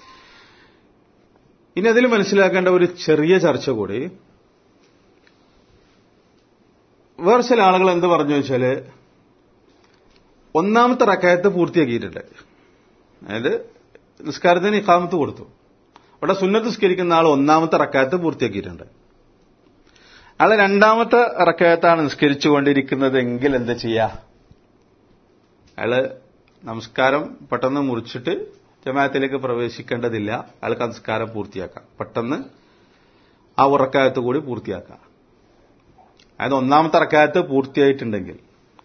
ഇനി അതിൽ മനസ്സിലാക്കേണ്ട ഒരു ചെറിയ ചർച്ച കൂടി വേറെ ചില ആളുകൾ എന്ത് പറഞ്ഞു വെച്ചാല് ഒന്നാമത്തെ റക്കായത്ത് പൂർത്തിയാക്കിയിട്ടുണ്ട് അതായത് നിസ്കാരത്തിന് ഇക്കാമത്ത് കൊടുത്തു അവിടെ സുന്നത്ത് നിസ്കരിക്കുന്ന ആൾ ഒന്നാമത്തെ റക്കായത്ത് പൂർത്തിയാക്കിയിട്ടുണ്ട് അയാൾ രണ്ടാമത്തെ റക്കായത്താണ് നിസ്കരിച്ചുകൊണ്ടിരിക്കുന്നത് എങ്കിൽ എന്താ ചെയ്യാ അയാള് നമസ്കാരം പെട്ടെന്ന് മുറിച്ചിട്ട് ജമാഅത്തിലേക്ക് പ്രവേശിക്കേണ്ടതില്ല അയാൾക്ക് നമസ്കാരം പൂർത്തിയാക്കാം പെട്ടെന്ന് ആ ഉറക്കായത്ത് കൂടി പൂർത്തിയാക്കാം അതായത് ഒന്നാമത്തെ റക്കായത്ത് പൂർത്തിയായിട്ടുണ്ടെങ്കിൽ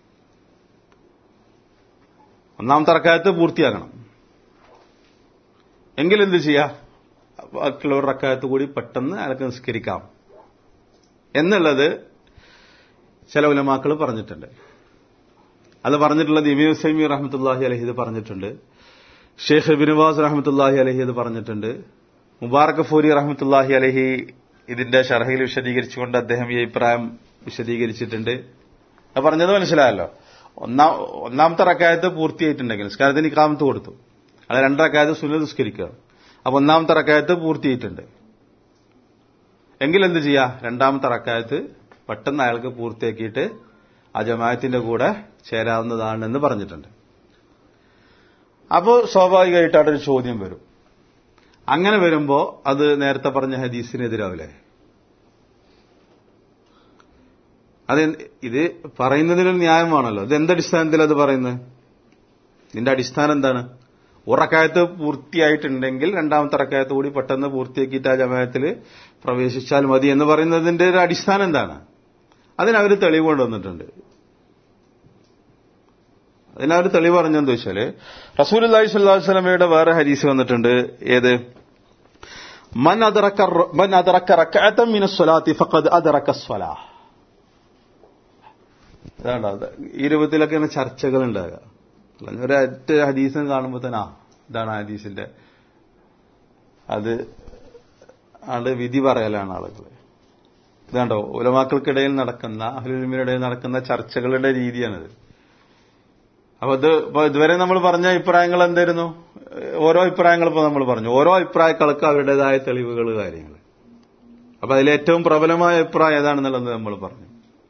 ഒന്നാമത്തെ റക്കായത്ത് പൂർത്തിയാക്കണം എങ്കിൽ എന്ത് ചെയ്യാ ബാക്കിയുള്ള ഒരു റക്കായത്ത് കൂടി പെട്ടെന്ന് അയാൾക്ക് നിസ്കരിക്കാം എന്നുള്ളത് ചില ഉലമാക്കൾ പറഞ്ഞിട്ടുണ്ട് അത് പറഞ്ഞിട്ടുള്ളത് ഇബിൻ സൈമി റഹമത്തുല്ലാഹി അലഹി ഇത് പറഞ്ഞിട്ടുണ്ട് ഷെയ്ഖ് ബിനുവാസ് റഹമത്തുല്ലാഹി അലഹി ഇത് പറഞ്ഞിട്ടുണ്ട് മുബാറക് ഫൂരി റഹമത്തുല്ലാഹി അലഹി ഇതിന്റെ ഷർഹയിൽ വിശദീകരിച്ചുകൊണ്ട് അദ്ദേഹം ഈ അഭിപ്രായം വിശദീകരിച്ചിട്ടുണ്ട് അത് പറഞ്ഞത് മനസ്സിലായല്ലോ ഒന്നാം ഒന്നാമത്തെ റക്കായത്ത് പൂർത്തിയായിട്ടുണ്ടെങ്കിൽ നിസ്കാരത്തിന് ഇക്കാമത്ത് കൊടുത്തു അത് രണ്ടറക്കായത്ത് സുന്ന നിസ്കരിക്കുക അപ്പൊ ഒന്നാമത്തെ റക്കായത്ത് പൂർത്തിയായിട്ടുണ്ട് എങ്കിൽ എന്ത് ചെയ്യാ രണ്ടാമത്തെ റക്കായത്ത് പെട്ടെന്ന് അയാൾക്ക് പൂർത്തിയാക്കിയിട്ട് ആ ജമായത്തിന്റെ കൂടെ ചേരാവുന്നതാണെന്ന് പറഞ്ഞിട്ടുണ്ട് അപ്പോൾ സ്വാഭാവികമായിട്ട് അവിടെ ഒരു ചോദ്യം വരും അങ്ങനെ വരുമ്പോ അത് നേരത്തെ പറഞ്ഞ ഹദീസിനെതിരാവില്ലേ അത് ഇത് പറയുന്നതിനൊരു ന്യായമാണല്ലോ ഇത് എന്തടിസ്ഥാനത്തിൽ അത് പറയുന്നത് ഇതിന്റെ അടിസ്ഥാനം എന്താണ് ഉറക്കായത്ത് പൂർത്തിയായിട്ടുണ്ടെങ്കിൽ രണ്ടാമത്തെ റക്കായത്ത് കൂടി പെട്ടെന്ന് പൂർത്തിയാക്കിയിട്ട് ആ ജമായത്തിൽ പ്രവേശിച്ചാൽ മതി എന്ന് പറയുന്നതിന്റെ ഒരു അടിസ്ഥാനം എന്താണ് അതിനവർ തെളിവ് കൊണ്ടുവന്നിട്ടുണ്ട് അതിനവർ തെളിവ് പറഞ്ഞെന്ന് വെച്ചാല് റസൂൽ അള്ളാഹി സ്വല്ലാഹു സ്വലമയുടെ വേറെ ഹരീസ് വന്നിട്ടുണ്ട് ഏത് മൻ അതറക്ക മൻ അതറക്ക റക്കഅത്തൻ മിന സ്വലാത്തി ഫഖദ് അതറക്ക സ്വലാ അതാണ് ഈ രൂപത്തിലൊക്കെ ചർച്ചകൾ ഉണ്ടാകുക ഒരൊറ്റ ഹദീസ് കാണുമ്പോൾ തന്നെ ആ ഇതാണ് ഹദീസിന്റെ അത് ആള് വിധി പറയലാണ് ആളുകൾ ഇതാണ്ടോ ഉലമാക്കൾക്കിടയിൽ നടക്കുന്ന അഹ്ലുലിമിനിടയിൽ നടക്കുന്ന ചർച്ചകളുടെ രീതിയാണിത് അപ്പൊ ഇത് ഇപ്പൊ ഇതുവരെ നമ്മൾ പറഞ്ഞ അഭിപ്രായങ്ങൾ എന്തായിരുന്നു ഓരോ അഭിപ്രായങ്ങൾ ഇപ്പൊ നമ്മൾ പറഞ്ഞു ഓരോ അഭിപ്രായങ്ങൾക്ക് അവരുടേതായ തെളിവുകൾ കാര്യങ്ങൾ അപ്പൊ അതിൽ ഏറ്റവും പ്രബലമായ അഭിപ്രായം ഏതാണെന്നുള്ളത് നമ്മൾ പറഞ്ഞു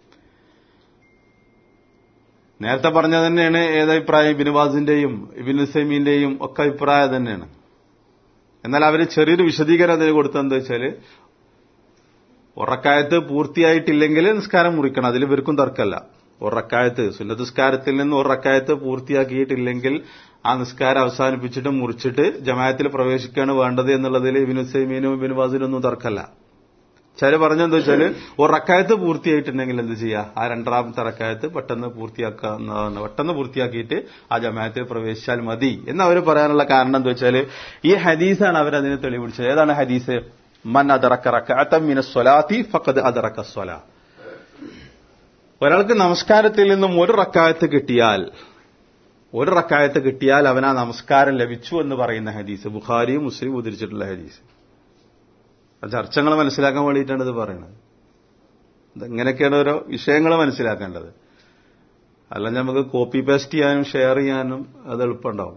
നേരത്തെ പറഞ്ഞ തന്നെയാണ് ഏതഭിപ്രായം ഇബിനുവാസിന്റെയും ഇബിൻ സെമീന്റെയും ഒക്കെ അഭിപ്രായം തന്നെയാണ് എന്നാൽ അവർ ചെറിയൊരു വിശദീകരണം അതിന് കൊടുത്തതെന്താ വെച്ചാല് ഉറക്കായത്ത് പൂർത്തിയായിട്ടില്ലെങ്കിൽ നിസ്കാരം മുറിക്കണം അതിൽ ഇവർക്കും തർക്കമല്ല ഉറക്കായത്ത് സുന്നതസ്കാരത്തിൽ നിന്ന് ഉറക്കായത്ത് പൂർത്തിയാക്കിയിട്ടില്ലെങ്കിൽ ആ നിസ്കാരം അവസാനിപ്പിച്ചിട്ട് മുറിച്ചിട്ട് ജമായത്തിൽ പ്രവേശിക്കുകയാണ് വേണ്ടത് എന്നുള്ളതിൽ ഇബിനു സൈമീനും ഇബിനു വാസിനും ഒന്നും തർക്കമല്ല ചില പറഞ്ഞെന്താ വെച്ചാല് ഒറക്കായത്ത് പൂർത്തിയായിട്ടുണ്ടെങ്കിൽ എന്ത് ചെയ്യുക ആ രണ്ടാമത്തെ റക്കായത്ത് പെട്ടെന്ന് പൂർത്തിയാക്കാവുന്നതാണ് പെട്ടെന്ന് പൂർത്തിയാക്കിയിട്ട് ആ ജമായത്തിൽ പ്രവേശിച്ചാൽ മതി എന്ന് അവർ പറയാനുള്ള കാരണം എന്താ വെച്ചാല് ഈ ഹദീസാണ് അവരതിന് തെളിവിടിച്ചത് ഏതാണ് ഹദീസ് മൻ അതറക്ക റക്കാത്തം മിന സ്വലാത്തി ഫഖദ് അതറക്ക സ്വല ഒരാൾക്ക് നമസ്കാരത്തിൽ നിന്നും ഒരു റക്കായത്ത് കിട്ടിയാൽ ഒരു റക്കായത്ത് കിട്ടിയാൽ അവൻ ആ നമസ്കാരം ലഭിച്ചു എന്ന് പറയുന്ന ഹദീസ് ബുഖാരിയും മുസ്ലിം ഉദ്ധരിച്ചിട്ടുള്ള ഹദീസ് ചർച്ചകൾ മനസ്സിലാക്കാൻ വേണ്ടിയിട്ടാണ് ഇത് പറയുന്നത് ഇങ്ങനെയൊക്കെയാണ് ഓരോ വിഷയങ്ങൾ മനസ്സിലാക്കേണ്ടത് അല്ല നമുക്ക് കോപ്പി പേസ്റ്റ് ചെയ്യാനും ഷെയർ ചെയ്യാനും അത് എളുപ്പമുണ്ടാവും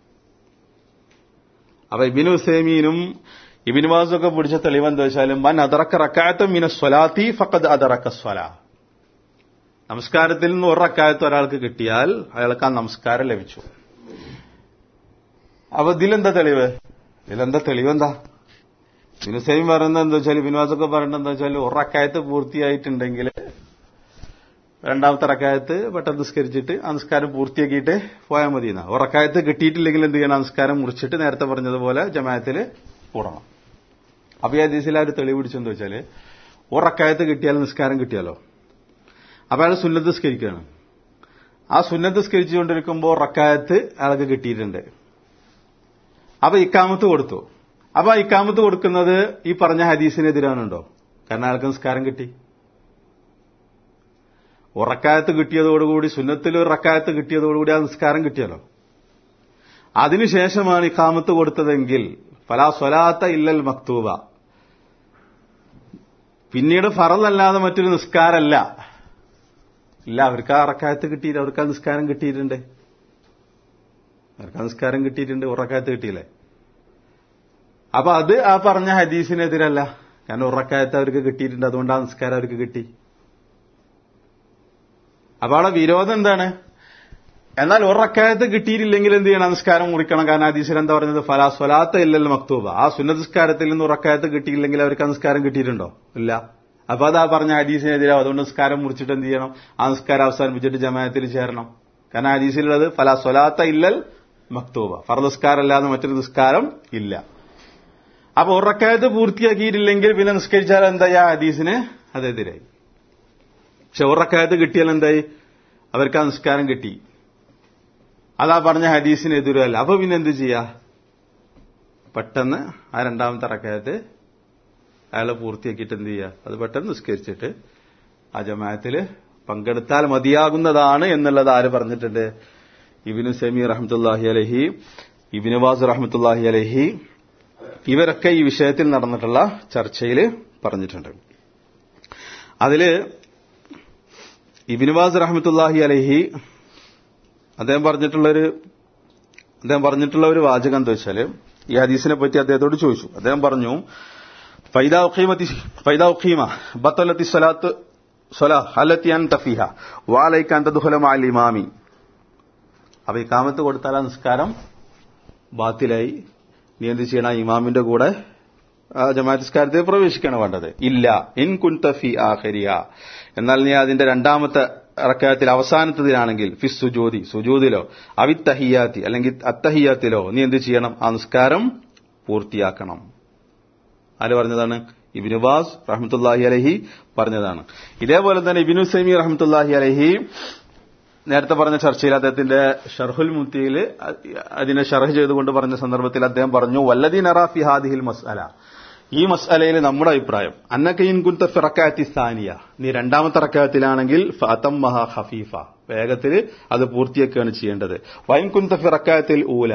അപ്പൊ ഇബിനു ഹുസൈമീനും ഇബിൻ വാസൊക്കെ പിടിച്ച തെളിവ് എന്താ വെച്ചാലും മൻ അതറക്ക റക്കായത്തും മിന സ്വലാത്തി ഫക്കത് അതറക്ക സ്വല നമസ്കാരത്തിൽ നിന്ന് ഒരു റക്കായത്ത് ഒരാൾക്ക് കിട്ടിയാൽ അയാൾക്ക് ആ നമസ്കാരം ലഭിച്ചു അപ്പൊ ഇതിലെന്താ തെളിവ് ഇതിലെന്താ തെളിവ് എന്താ ബിനുസൈം പറയുന്നത് എന്താ വെച്ചാൽ ബിനുവാസൊക്കെ പറയുന്നത് എന്താ വെച്ചാൽ ഒറക്കായത്ത് പൂർത്തിയായിട്ടുണ്ടെങ്കിൽ രണ്ടാമത്തെ റക്കായത്ത് പെട്ടെന്ന് നിസ്കരിച്ചിട്ട് ആ നിസ്കാരം പൂർത്തിയാക്കിയിട്ട് പോയാൽ മതി എന്നാ ഉറക്കായത്ത് കിട്ടിയിട്ടില്ലെങ്കിൽ എന്ത് ചെയ്യണം നമസ്കാരം മുറിച്ചിട്ട് നേരത്തെ പറഞ്ഞതുപോലെ ജമായത്തിൽ കൂടണം അപ്പൊ ഈ ഹദീസിൽ ആ ഒരു തെളിവ് പിടിച്ചെന്ന് വെച്ചാല് ഉറക്കായത്ത് കിട്ടിയാൽ നിസ്കാരം കിട്ടിയാലോ അപ്പൊ അയാൾ സുന്നത്ത് സ്കരിക്കുകയാണ് ആ സുന്നത്ത് സ്കരിച്ചുകൊണ്ടിരിക്കുമ്പോൾ റക്കായത്ത് അയാൾക്ക് കിട്ടിയിട്ടുണ്ട് അപ്പൊ ഇക്കാമത്ത് കൊടുത്തു അപ്പൊ ഇക്കാമത്ത് കൊടുക്കുന്നത് ഈ പറഞ്ഞ ഹദീസിനെതിരാണുണ്ടോ കാരണം അയാൾക്ക് നിസ്കാരം കിട്ടി ഉറക്കായത്ത് കിട്ടിയതോടുകൂടി സുന്നത്തിൽ ഒരു റക്കായത്ത് കിട്ടിയതോടുകൂടി ആ നിസ്കാരം കിട്ടിയല്ലോ അതിനുശേഷമാണ് ഇക്കാമത്ത് കൊടുത്തതെങ്കിൽ ഫലാ സ്വലാത്ത ഇല്ലൽ മക്തൂബ പിന്നീട് ഫറലല്ലാതെ മറ്റൊരു നിസ്കാരമല്ല ഇല്ല അവർക്ക് ആ റക്കായത്ത് കിട്ടിയില്ല അവർക്ക് ആ നിസ്കാരം കിട്ടിയിട്ടുണ്ട് അവർക്ക് ആ നിസ്കാരം കിട്ടിയിട്ടുണ്ട് ഉറക്കായത്ത് കിട്ടിയില്ലേ അപ്പൊ അത് ആ പറഞ്ഞ ഹദീസിനെതിരല്ല കാരണം ഉറക്കായത്ത് അവർക്ക് കിട്ടിയിട്ടുണ്ട് അതുകൊണ്ട് ആ നിസ്കാരം അവർക്ക് കിട്ടി അപ്പൊ അവിടെ വിരോധം എന്താണ് എന്നാൽ ഉറക്കായത്ത് കിട്ടിയിട്ടില്ലെങ്കിൽ എന്ത് ചെയ്യണം നമസ്കാരം മുറിക്കണം കാരണം ഹദീസിൽ എന്താ പറഞ്ഞത് ഫലാ സ്വലാത്ത ഇല്ലല്ലോ മക്തൂബ ആ സുന്നതസ്കാരത്തിൽ നിന്ന് ഉറക്കായത്ത് കിട്ടിയില്ലെങ്കിൽ അവർക്ക് ആ നിസ്കാരം കിട്ടിയിട്ടുണ്ടോ ഇല്ല അപ്പൊ അതാ പറഞ്ഞ ഹദീസിനെതിരാവും അതുകൊണ്ട് നിസ്കാരം മുറിച്ചിട്ട് എന്ത് ചെയ്യണം ആ നിസ്കാരം അവസാനിപ്പിച്ചിട്ട് ജമായത്തിൽ ചേരണം കാരണം ഹദീസിലുള്ളത് ഫലാ സ്വലാത്ത ഇല്ലൽ മക്തൂബ ഫർദസ്കാരല്ലാതെ മറ്റൊരു നിസ്കാരം ഇല്ല അപ്പൊ ഉറക്കായത്ത് പൂർത്തിയാക്കിയിട്ടില്ലെങ്കിൽ പിന്നെ നിസ്കരിച്ചാൽ എന്തായി ആ ഹദീസിന് അതെതിരായി പക്ഷെ ഉറക്കായത്ത് കിട്ടിയാൽ എന്തായി അവർക്ക് ആ നിസ്കാരം കിട്ടി അതാ പറഞ്ഞ ഹദീസിന് എതിരല്ല അപ്പൊ പിന്നെ എന്ത് ചെയ്യാ പെട്ടെന്ന് ആ രണ്ടാമത്തെ റക്കായത്ത് അയാളെ പൂർത്തിയാക്കിയിട്ട് എന്ത് ചെയ്യുക അത് പെട്ടെന്ന് നിസ്കരിച്ചിട്ട് ആ ജമാഅത്തിൽ പങ്കെടുത്താൽ മതിയാകുന്നതാണ് എന്നുള്ളത് ആര് പറഞ്ഞിട്ടുണ്ട് ഇബിനു സമീർ റഹമത്തുല്ലാഹി അലഹി ഇബിനു വാസ് റഹമത്തുല്ലാഹി അലഹി ഇവരൊക്കെ ഈ വിഷയത്തിൽ നടന്നിട്ടുള്ള ചർച്ചയിൽ പറഞ്ഞിട്ടുണ്ട് അതില് ഇബിനുവാസ് റഹമത്തുല്ലാഹി അലഹി അദ്ദേഹം പറഞ്ഞിട്ടുള്ളൊരു അദ്ദേഹം പറഞ്ഞിട്ടുള്ള ഒരു വാചകം എന്താ വെച്ചാല് ഈ ഹദീസിനെ പറ്റി അദ്ദേഹത്തോട് ചോദിച്ചു അദ്ദേഹം പറഞ്ഞു ഫൈദ ഉഖീമത്തി ഫൈദ ഉഖീമ ബത്തലത്തി സ്വലാത്ത് സ്വലാ ഹലത്തി അൻ തഫീഹ വാലൈക്ക് അന്തദുഹല മാൽ ഇമാമി അപ്പൊ ഈ കാമത്ത് കൊടുത്താൽ ആ നിസ്കാരം ബാത്തിലായി നീ എന്ത് ചെയ്യണം ഇമാമിന്റെ കൂടെ ജമാഅത്ത് നിസ്കാരത്തിൽ പ്രവേശിക്കണം വേണ്ടത് ഇല്ല ഇൻ കുൻതഫി ആഖരിയ എന്നാൽ നീ അതിന്റെ രണ്ടാമത്തെ റക്കായത്തിൽ അവസാനത്തതിലാണെങ്കിൽ ഫിസ് സുജോതി സുജൂദിലോ അവിത്തഹിയാത്തി അല്ലെങ്കിൽ അത്തഹിയാത്തിലോ നീ എന്ത് ചെയ്യണം ആ നിസ്കാരം പൂർത്തിയാക്കണം ആര് പറഞ്ഞതാണ് ഇബിനുബാസ് റഹമത്തുല്ലാഹി അലഹി പറഞ്ഞതാണ് ഇതേപോലെ തന്നെ ഇബിനു സൈമി റഹമത്തുല്ലാഹി അലഹി നേരത്തെ പറഞ്ഞ ചർച്ചയിൽ അദ്ദേഹത്തിന്റെ ഷർഹുൽ മുത്തിയിൽ അതിനെ ഷർഹ് ചെയ്തുകൊണ്ട് പറഞ്ഞ സന്ദർഭത്തിൽ അദ്ദേഹം പറഞ്ഞു വല്ലദീൻ അറാഫി ഹാദിഹിൽ മസ്അല ഈ മസ്അലയിൽ നമ്മുടെ അഭിപ്രായം അന്നക്കയിൻ കുന്ത ഫിറക്കാത്തി സ്ഥാനിയ നീ രണ്ടാമത്തെ റക്കായത്തിലാണെങ്കിൽ ഫതം മഹ ഹഫീഫ വേഗത്തിൽ അത് പൂർത്തിയാക്കുകയാണ് ചെയ്യേണ്ടത് വൈൻ കുന്ത ഫിറക്കായത്തിൽ ഊല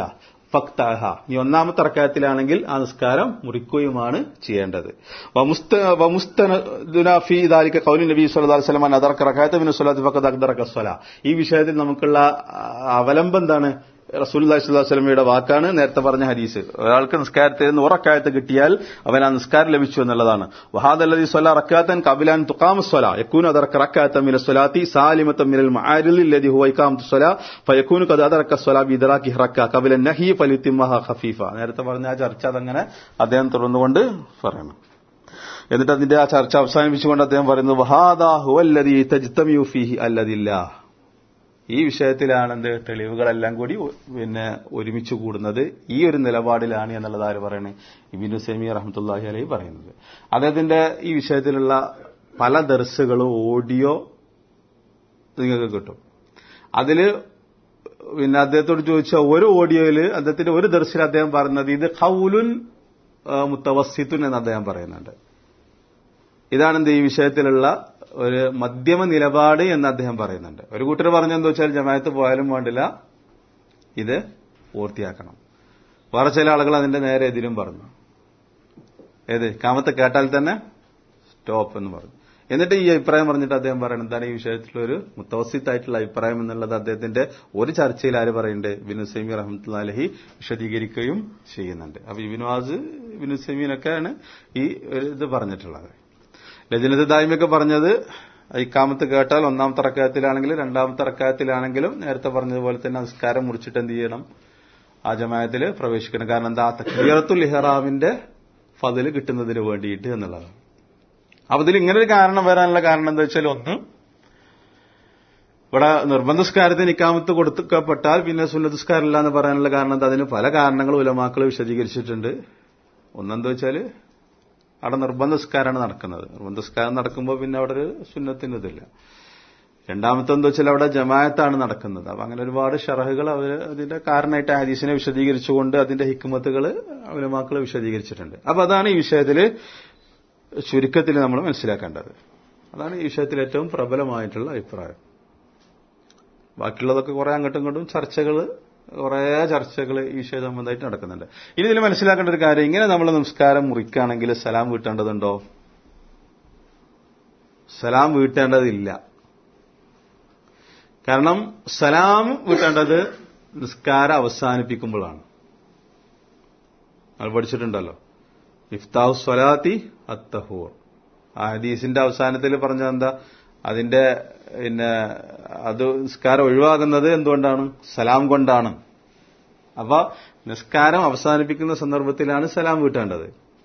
ഫക്താഹ ഈ ഒന്നാമത്തെ റക്കായത്തിലാണെങ്കിൽ ആ നിസ്കാരം മുറിക്കുകയുമാണ് ചെയ്യേണ്ടത് വമുസ്തനഫി ദാലിക ഖൗലി നബി സല്ലല്ലാഹു അലൈഹി വസല്ലം അദറക റകായത മിന സ്വലാത്തി ഫഖദ് അഖ്ദറക സ്വലാ ഈ വിഷയത്തിൽ നമുക്കുള്ള അവലംബം എന്താണ് റസൂലുള്ളാഹി സ്വല്ലല്ലാഹു അലൈഹി വസല്ലമയുടെ വാക്കാണ് നേരത്തെ പറഞ്ഞ ഹദീസ് ഒരാൾക്ക് നിസ്കാരത്തിൽ നിന്ന് ഉറക്കായത്ത് കിട്ടിയാൽ അവൻ ആ നിസ്കാരം ലഭിച്ചു എന്നുള്ളതാണ് വഹാദല്ലദി സ്വലാ റക്കാത്തൻ കബിലാൻ തുഖാമു സ്വലാ യകൂനു അദറക റക്കാത്ത മിന സ്വലാത്തി സാലിമത മിനൽ മആരിൽ الذي هو ഇഖാമത്തു സ്വലാ ഫയകൂനു ഖദ അദറക സ്വലാ ബിദറാക്കി റക്ക ഖബല നഹി ഫലിത്തിമഹ ഖഫീഫ നേരത്തെ പറഞ്ഞ ആ ചർച്ച അതങ്ങനെ അദ്ദേഹം തുടർന്നുകൊണ്ട് പറയണം എന്നിട്ട് അതിന്റെ ആ ചർച്ച അവസാനിപ്പിച്ചുകൊണ്ട് അദ്ദേഹം പറയുന്നത് വഹാദാ ഹുവല്ലദി തജ്തമിയു ഫീഹി അല്ലദില്ലാ ഈ വിഷയത്തിലാണ് എന്ത് തെളിവുകളെല്ലാം കൂടി പിന്നെ ഒരുമിച്ച് കൂടുന്നത് ഈ ഒരു നിലപാടിലാണ് എന്നുള്ളത് ആര് പറയണേ ഇബിനു സെമി റഹ്മത്തുല്ലാഹി അലൈ പറയുന്നത് അദ്ദേഹത്തിന്റെ ഈ വിഷയത്തിലുള്ള പല ദർസുകളും ഓഡിയോ നിങ്ങൾക്ക് കിട്ടും അതില് പിന്നെ അദ്ദേഹത്തോട് ചോദിച്ച ഒരു ഓഡിയോയില് അദ്ദേഹത്തിന്റെ ഒരു ദർശനം അദ്ദേഹം പറയുന്നത് ഇത് ഖൗലുൻ മുത്തവസിത്തുൻ എന്ന് അദ്ദേഹം പറയുന്നുണ്ട് ഇതാണെന്ത് ഈ വിഷയത്തിലുള്ള ഒരു മധ്യമ നിലപാട് എന്ന് അദ്ദേഹം പറയുന്നുണ്ട് ഒരു കൂട്ടർ പറഞ്ഞെന്താ വെച്ചാൽ ജമായത്ത് പോയാലും വേണ്ടില്ല ഇത് പൂർത്തിയാക്കണം വേറെ ചില ആളുകൾ അതിന്റെ നേരെ എതിരും പറഞ്ഞു ഏത് കാമത്തെ കേട്ടാൽ തന്നെ സ്റ്റോപ്പ് എന്ന് പറഞ്ഞു എന്നിട്ട് ഈ അഭിപ്രായം പറഞ്ഞിട്ട് അദ്ദേഹം പറയുന്നത് എന്താണ് ഈ വിഷയത്തിലൊരു മുത്തവസിത്തായിട്ടുള്ള അഭിപ്രായം എന്നുള്ളത് അദ്ദേഹത്തിന്റെ ഒരു ചർച്ചയിൽ ആര് പറയുന്നുണ്ട് ഇബിനു സൈമി റഹ്മത്തുള്ള അലഹി വിശദീകരിക്കുകയും ചെയ്യുന്നുണ്ട് അപ്പൊ ഇബിനുവാസ് ഇബിനു സൈമീനൊക്കെയാണ് ഈ ഒരു ഇത് പറഞ്ഞിട്ടുള്ളത് ലജനത്ത് ദായ്മയൊക്കെ പറഞ്ഞത് ഇക്കാമത്ത് കേട്ടാൽ ഒന്നാമത്തെ റക്കായത്തിലാണെങ്കിലും രണ്ടാമത്തെ റക്കായത്തിലാണെങ്കിലും നേരത്തെ പറഞ്ഞതുപോലെ തന്നെ നമസ്കാരം മുറിച്ചിട്ട് എന്ത് ചെയ്യണം ആ ജമായത്തിൽ പ്രവേശിക്കണം കാരണം എന്താ തക്ബീറത്തുൽ ഇഹ്റാമിന്റെ ഫതില് കിട്ടുന്നതിന് വേണ്ടിയിട്ട് എന്നുള്ളതാണ് അപ്പൊ ഇതിൽ ഇങ്ങനെ ഒരു കാരണം വരാനുള്ള കാരണം എന്താ വെച്ചാൽ ഒന്ന് ഇവിടെ നിർബന്ധസ്കാരത്തിന് ഇക്കാമത്ത് കൊടുക്കപ്പെട്ടാൽ പിന്നെ സുന്നതസ്കാരമില്ല എന്ന് പറയാനുള്ള കാരണം എന്താ അതിന് പല കാരണങ്ങളും ഉലമാക്കൾ വിശദീകരിച്ചിട്ടുണ്ട് ഒന്നെന്താ വെച്ചാല് അവിടെ നിർബന്ധസ്കാരമാണ് നടക്കുന്നത് നിർബന്ധസ്കാരം നടക്കുമ്പോൾ പിന്നെ അവിടെ ഒരു സുന്നത്തിന് ഇതില്ല രണ്ടാമത്തെ എന്താ വെച്ചാൽ അവിടെ ജമായത്താണ് നടക്കുന്നത് അപ്പൊ അങ്ങനെ ഒരുപാട് ഷറഹുകൾ അവർ അതിന്റെ കാരണമായിട്ട് ഹദീസിനെ വിശദീകരിച്ചുകൊണ്ട് അതിന്റെ ഹിക്കുമത്തുകൾ ഉലമാക്കൾ വിശദീകരിച്ചിട്ടുണ്ട് അപ്പൊ അതാണ് ഈ വിഷയത്തിൽ ചുരുക്കത്തിൽ നമ്മൾ മനസ്സിലാക്കേണ്ടത് അതാണ് ഈ വിഷയത്തിൽ ഏറ്റവും പ്രബലമായിട്ടുള്ള അഭിപ്രായം ബാക്കിയുള്ളതൊക്കെ കുറെ അങ്ങോട്ടും ഇങ്ങോട്ടും ചർച്ചകൾ കുറേ ചർച്ചകൾ ഈ വിഷയം സംബന്ധമായിട്ട് നടക്കുന്നുണ്ട് ഇനി ഇതിൽ മനസ്സിലാക്കേണ്ട ഒരു കാര്യം ഇങ്ങനെ നമ്മൾ നമസ്കാരം മുറിക്കുകയാണെങ്കിൽ സലാം വീട്ടേണ്ടതുണ്ടോ സലാം വീട്ടേണ്ടതില്ല കാരണം സലാം വീട്ടേണ്ടത് നിസ്കാരം അവസാനിപ്പിക്കുമ്പോഴാണ് അത് പഠിച്ചിട്ടുണ്ടല്ലോ ഇഫ്താഹു സ്വലാത്തി അത്തഹൂർ ആ ഹദീസിന്റെ അവസാനത്തിൽ പറഞ്ഞത് എന്താ അതിന്റെ പിന്നെ അത് നിസ്കാരം ഒഴിവാകുന്നത് എന്തുകൊണ്ടാണ് സലാം കൊണ്ടാണ് അപ്പൊ നിസ്കാരം അവസാനിപ്പിക്കുന്ന സന്ദർഭത്തിലാണ് സലാം വീട്ടേണ്ടത്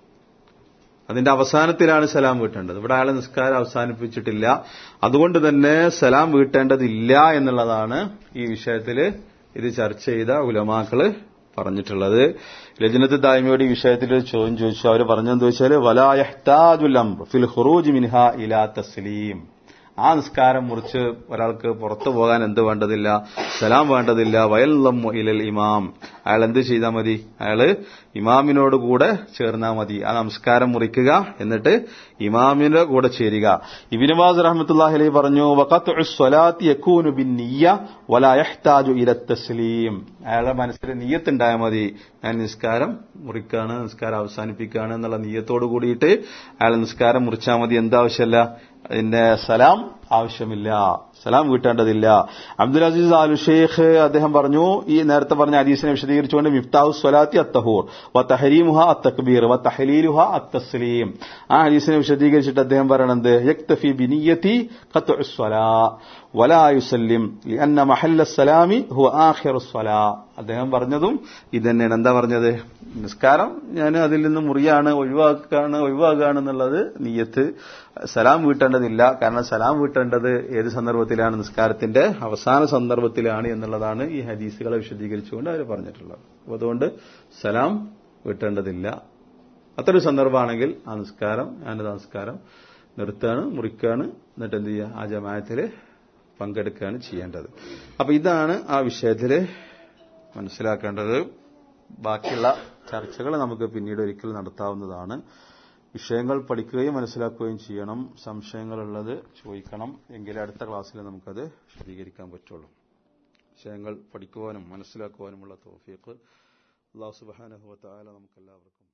അതിന്റെ അവസാനത്തിലാണ് സലാം വീട്ടേണ്ടത് ഇവിടെ അയാളെ നിസ്കാരം അവസാനിപ്പിച്ചിട്ടില്ല അതുകൊണ്ട് തന്നെ സലാം വീട്ടേണ്ടതില്ല എന്നുള്ളതാണ് ഈ വിഷയത്തിൽ ഇത് ചർച്ച ചെയ്ത ഉലമാക്കള് പറഞ്ഞിട്ടുള്ളത് ലജനത്ത് ദായ്മയോട് ഈ വിഷയത്തിൽ ഒരു ചോദ്യം ചോദിച്ചു അവർ പറഞ്ഞെന്ന് ചോദിച്ചാൽ വലായഹ്താജുൽ അംർ ഫിൽ ഖുറൂജ് മിൻഹ ഇലാ തസ്ലീം ആ നിസ്കാരം മുറിച്ച് ഒരാൾക്ക് പുറത്തു പോകാൻ എന്ത് വേണ്ടതില്ല സലാം വേണ്ടതില്ല വയല്ലമ്മു ഇലൽ ഇമാം അയാൾ എന്ത് ചെയ്താൽ മതി അയാള് ഇമാമിനോട് കൂടെ ചേർന്നാൽ മതി ആ നമസ്കാരം മുറിക്കുക എന്നിട്ട് ഇമാമിന്റെ കൂടെ ചേരുക ഇബിനുബാസ് റഹ്മത്തുല്ലാഹി അലൈഹി പറഞ്ഞു വഖത്ഉസ്സലാത്തി യകൂനു ബിന്നിയ്യ വലാ യഹ്താജു ഇല തസ്ലീം അയാളുടെ മനസ്സിൽ നീയത്തുണ്ടായാൽ മതി ഞാൻ നിസ്കാരം മുറിക്കാണ് നിസ്കാരം അവസാനിപ്പിക്കുകയാണ് എന്നുള്ള നീയത്തോട് കൂടിയിട്ട് അയാൾ നിസ്കാരം മുറിച്ചാൽ മതി എന്താവശ്യമല്ല അതിന്റെ സലാം ആവശ്യമില്ല സലാം വീട്ടേണ്ടതില്ല അബ്ദുൽ അസീസ് ആലു ഷെയ്ഖ് അദ്ദേഹം പറഞ്ഞു ഈ നേരത്തെ പറഞ്ഞ ഹദീസിനെ വിശദീകരിച്ചുകൊണ്ട് മിഫ്താഹു സ്വലാത്തി അത്തഹൂർ വ തഹരീമുഹ അത്തക്ബീർ വ തഹലീലുഹ അത്തസ്ലീം ആ ഹദീസിനെ വിശദീകരിച്ചിട്ട് അദ്ദേഹം പറയണത് യക്തഫി ബിനിയത്തി ഖത്ഉ സ്വലാ വലാ യുസല്ലിം ലിഅന്ന മഹല്ല സലാമി ഹുവ ആഖിറു സ്വലാ അദ്ദേഹം പറഞ്ഞതും ഇത് തന്നെയാണ് എന്താ പറഞ്ഞത് നിസ്കാരം ഞാൻ അതിൽ നിന്ന് മുറിയാണ് ഒഴിവാക്കാണ് ഒഴിവാക്കുകയാണ് എന്നുള്ളത് നീയത്ത് സലാം വീട്ടേണ്ടതില്ല കാരണം സലാം വീട്ടേണ്ടത് ഏത് സന്ദർഭത്തിലാണ് നിസ്കാരത്തിന്റെ അവസാന സന്ദർഭത്തിലാണ് എന്നുള്ളതാണ് ഈ ഹദീസുകളെ വിശദീകരിച്ചുകൊണ്ട് അവർ പറഞ്ഞിട്ടുള്ളത് അപ്പോൾ അതുകൊണ്ട് സലാം വീട്ടേണ്ടതില്ല അത്രയൊരു സന്ദർഭമാണെങ്കിൽ ആ നിസ്കാരം ഞാനത് നിസ്കാരം നിർത്തുകയാണ് മുറിക്കുകയാണ് എന്നിട്ട് എന്ത് ചെയ്യുക ആ ജമായത്തിൽ പങ്കെടുക്കുകയാണ് ചെയ്യേണ്ടത് അപ്പൊ ഇതാണ് ആ വിഷയത്തിൽ മനസ്സിലാക്കേണ്ടത് ബാക്കിയുള്ള ചർച്ചകൾ നമുക്ക് പിന്നീട് ഒരിക്കൽ നടത്താവുന്നതാണ് വിഷയങ്ങൾ പഠിക്കുകയും മനസ്സിലാക്കുകയും ചെയ്യണം സംശയങ്ങളുള്ളത് ചോദിക്കണം എങ്കിലേ അടുത്ത ക്ലാസ്സിൽ നമുക്കത് വിശദീകരിക്കാൻ പറ്റുള്ളൂ വിഷയങ്ങൾ പഠിക്കുവാനും മനസ്സിലാക്കുവാനുമുള്ള തോഫീക്ക് അള്ളാഹു സുബാനഹുവ താല നമുക്കെല്ലാവർക്കും